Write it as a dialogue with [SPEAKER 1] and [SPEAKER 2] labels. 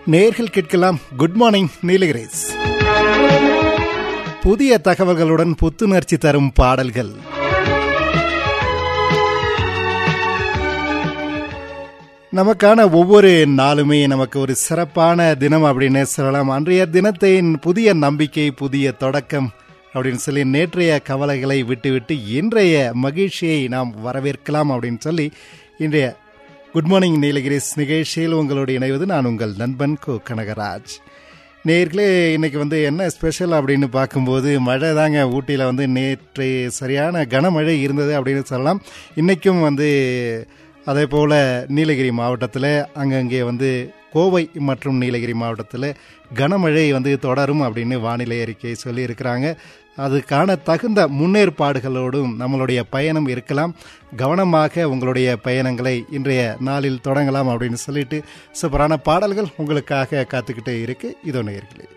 [SPEAKER 1] நேர்கள் கேட்கலாம் good morning நீலகிரேஸ் புதிய தகவல்களுடன் புத்துணர்ச்சி தரும் பாடல்கள் நமக்கான ஒவ்வொரு நாளுமே நமக்கு ஒரு சிறப்பான தினம் அப்படின்னு சொல்லலாம் அன்றைய தினத்தின் புதிய நம்பிக்கை புதிய தொடக்கம் அப்படின்னு சொல்லி நேற்றைய கவலைகளை விட்டுவிட்டு இன்றைய மகிழ்ச்சியை நாம் வரவேற்கலாம் அப்படின்னு சொல்லி இன்றைய குட் மார்னிங் நீலகிரிஸ் நிகழ்ச்சியில் உங்களோடு இணைவது நான் உங்கள் நண்பன் கோ கனகராஜ் நேர்களே இன்னைக்கு வந்து என்ன ஸ்பெஷல் அப்படின்னு பார்க்கும்போது மழை தாங்க ஊட்டியில் வந்து நேற்று சரியான கனமழை இருந்தது அப்படின்னு சொல்லலாம் இன்றைக்கும் வந்து அதே போல் நீலகிரி மாவட்டத்தில் அங்கங்கே வந்து கோவை மற்றும் நீலகிரி மாவட்டத்தில் கனமழை வந்து தொடரும் அப்படின்னு வானிலை அறிக்கை சொல்லியிருக்கிறாங்க அதுக்கான தகுந்த முன்னேற்பாடுகளோடும் நம்மளுடைய பயணம் இருக்கலாம் கவனமாக உங்களுடைய பயணங்களை இன்றைய நாளில் தொடங்கலாம் அப்படின்னு சொல்லிட்டு சூப்பரான பாடல்கள் உங்களுக்காக காத்துக்கிட்டே இருக்கு இதோ நேர்களே